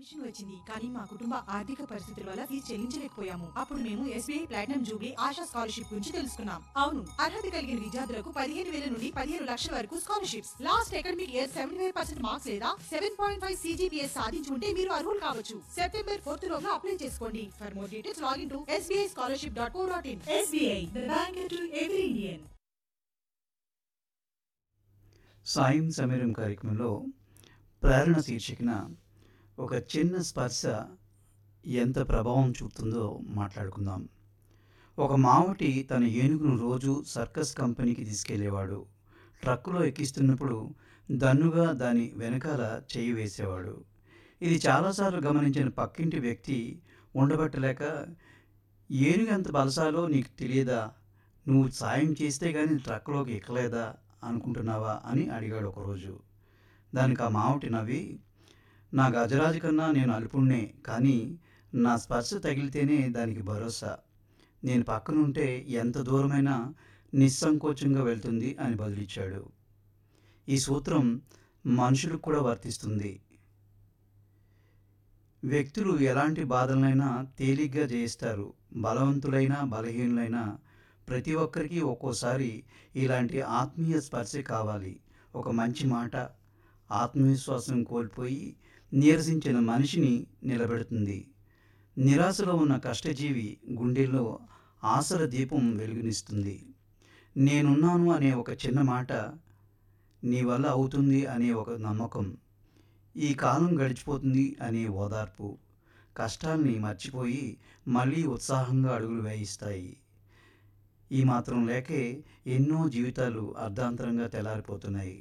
admission వచ్చింది కానీ మా కుటుంబ ఆర్థిక పరిస్థితుల వల్ల ఫీజు చెల్లించలేకపోయాము అప్పుడు మేము SBI Platinum Jubilee Asha scholarship గురించి తెలుసుకున్నాం అవును అర్హత కలిగిన విద్యార్థులకు పదిహేను వేల నుండి పదిహేను లక్షల వరకు scholarships last academic year seventy five percent marks లేదా సెవెన్ పాయింట్ ఫైవ్ సీజీపీఎస్ సాధించి ఉంటే మీరు అర్హులు కావచ్చు సెప్టెంబర్ ఫోర్త్ లోగా అప్లై చేసుకోండి for more details login to SBI scholarship dot co dot in SBI the bank to every Indian సాయం సమీరం కార్యక్రమంలో ప్రేరణ శీర్షికన ఒక చిన్న స్పర్శ ఎంత ప్రభావం చూపుతుందో మాట్లాడుకుందాం ఒక మావటి తన ఏనుగును రోజు సర్కస్ కంపెనీకి తీసుకెళ్లేవాడు ట్రక్కులో ఎక్కిస్తున్నప్పుడు దన్నుగా దాని వెనకాల చేయి వేసేవాడు ఇది చాలాసార్లు గమనించిన పక్కింటి వ్యక్తి ఉండబట్టలేక ఏనుగు ఎంత బలసాలో నీకు తెలియదా నువ్వు సాయం చేస్తే కానీ ట్రక్లోకి ఎక్కలేదా అనుకుంటున్నావా అని అడిగాడు ఒకరోజు దానికి ఆ మావటి నవ్వి నా గజరాజు కన్నా నేను అల్పుణ్ణే కానీ నా స్పర్శ తగిలితేనే దానికి భరోసా నేను పక్కనుంటే ఎంత దూరమైనా నిస్సంకోచంగా వెళ్తుంది అని బదులిచ్చాడు ఈ సూత్రం మనుషులకు కూడా వర్తిస్తుంది వ్యక్తులు ఎలాంటి బాధలనైనా తేలిగ్గా జయిస్తారు బలవంతులైనా బలహీనులైనా ప్రతి ఒక్కరికి ఒక్కోసారి ఇలాంటి ఆత్మీయ స్పర్శ కావాలి ఒక మంచి మాట ఆత్మవిశ్వాసం కోల్పోయి నీరసించిన మనిషిని నిలబెడుతుంది నిరాశలో ఉన్న కష్టజీవి గుండెల్లో ఆశల దీపం వెలుగునిస్తుంది నేనున్నాను అనే ఒక చిన్న మాట నీ వల్ల అవుతుంది అనే ఒక నమ్మకం ఈ కాలం గడిచిపోతుంది అనే ఓదార్పు కష్టాల్ని మర్చిపోయి మళ్ళీ ఉత్సాహంగా అడుగులు వేయిస్తాయి ఈ మాత్రం లేకే ఎన్నో జీవితాలు అర్ధాంతరంగా తెల్లారిపోతున్నాయి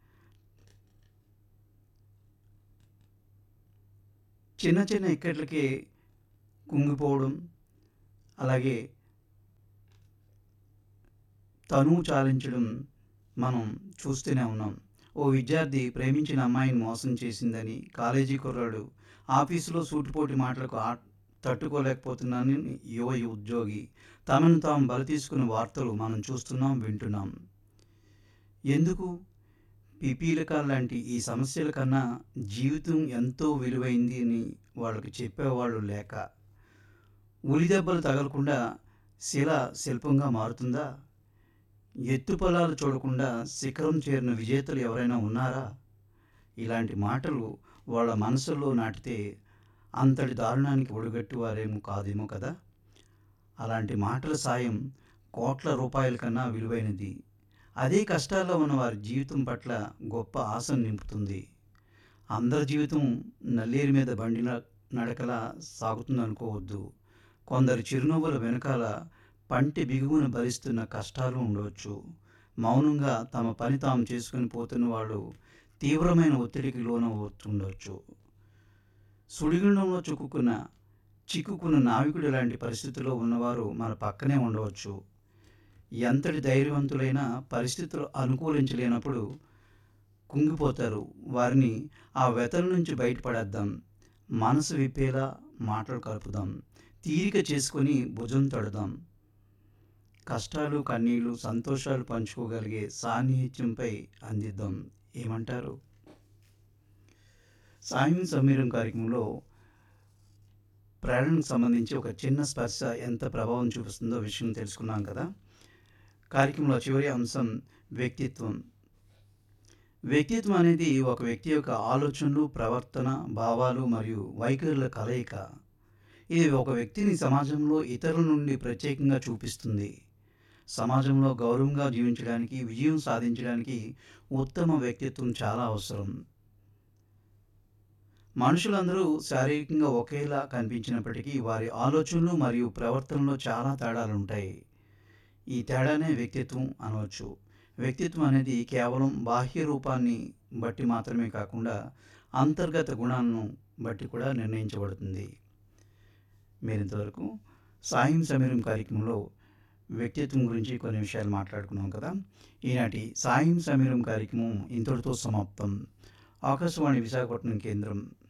చిన్న చిన్న ఇక్కట్లకే కుంగిపోవడం అలాగే తనువు చాలించడం మనం చూస్తూనే ఉన్నాం ఓ విద్యార్థి ప్రేమించిన అమ్మాయిని మోసం చేసిందని కాలేజీ కుర్రాడు ఆఫీసులో సూటిపోటి మాటలకు ఆ తట్టుకోలేకపోతున్నానని యువ ఉద్యోగి తమను తాము బలి తీసుకున్న వార్తలు మనం చూస్తున్నాం వింటున్నాం ఎందుకు పిపీలక లాంటి ఈ సమస్యల కన్నా జీవితం ఎంతో విలువైంది అని వాళ్ళకి చెప్పేవాళ్ళు లేక ఉలిదెబ్బలు తగలకుండా శిల శిల్పంగా మారుతుందా ఎత్తు పొలాలు చూడకుండా శిఖరం చేరిన విజేతలు ఎవరైనా ఉన్నారా ఇలాంటి మాటలు వాళ్ళ మనసుల్లో నాటితే అంతటి దారుణానికి ఒడిగట్టు వారేమో కాదేమో కదా అలాంటి మాటల సాయం కోట్ల రూపాయల కన్నా విలువైనది అదే కష్టాల్లో ఉన్న వారి జీవితం పట్ల గొప్ప ఆశను నింపుతుంది అందరి జీవితం నల్లేరు మీద బండిన నడకలా సాగుతుందనుకోవద్దు కొందరు చిరునవ్వుల వెనకాల పంటి బిగువును భరిస్తున్న కష్టాలు ఉండవచ్చు మౌనంగా తమ పని తాము చేసుకుని పోతున్న వాళ్ళు తీవ్రమైన ఒత్తిడికి లోనవుతుండవచ్చు సుడిగుండంలో చిక్కుకున్న చిక్కుకున్న నావికుడు లాంటి పరిస్థితుల్లో ఉన్నవారు మన పక్కనే ఉండవచ్చు ఎంతటి ధైర్యవంతులైనా పరిస్థితులు అనుకూలించలేనప్పుడు కుంగిపోతారు వారిని ఆ వెతల నుంచి బయటపడేద్దాం మనసు విప్పేలా మాటలు కలుపుదాం తీరిక చేసుకొని భుజం తడదాం కష్టాలు కన్నీళ్లు సంతోషాలు పంచుకోగలిగే సాన్నిహిత్యంపై అందిద్దాం ఏమంటారు సాయం సమీరం కార్యక్రమంలో ప్రేరణకు సంబంధించి ఒక చిన్న స్పర్శ ఎంత ప్రభావం చూపిస్తుందో విషయం తెలుసుకున్నాం కదా కార్యక్రమంలో చివరి అంశం వ్యక్తిత్వం వ్యక్తిత్వం అనేది ఒక వ్యక్తి యొక్క ఆలోచనలు ప్రవర్తన భావాలు మరియు వైఖరుల కలయిక ఇది ఒక వ్యక్తిని సమాజంలో ఇతరుల నుండి ప్రత్యేకంగా చూపిస్తుంది సమాజంలో గౌరవంగా జీవించడానికి విజయం సాధించడానికి ఉత్తమ వ్యక్తిత్వం చాలా అవసరం మనుషులందరూ శారీరకంగా ఒకేలా కనిపించినప్పటికీ వారి ఆలోచనలు మరియు ప్రవర్తనలో చాలా తేడాలు ఉంటాయి ఈ తేడానే వ్యక్తిత్వం అనవచ్చు వ్యక్తిత్వం అనేది కేవలం బాహ్య రూపాన్ని బట్టి మాత్రమే కాకుండా అంతర్గత గుణాలను బట్టి కూడా నిర్ణయించబడుతుంది మీరు ఇంతవరకు సాయం సమీరం కార్యక్రమంలో వ్యక్తిత్వం గురించి కొన్ని విషయాలు మాట్లాడుకున్నాం కదా ఈనాటి సాయం సమీరం కార్యక్రమం ఇంతటితో సమాప్తం ఆకాశవాణి విశాఖపట్నం కేంద్రం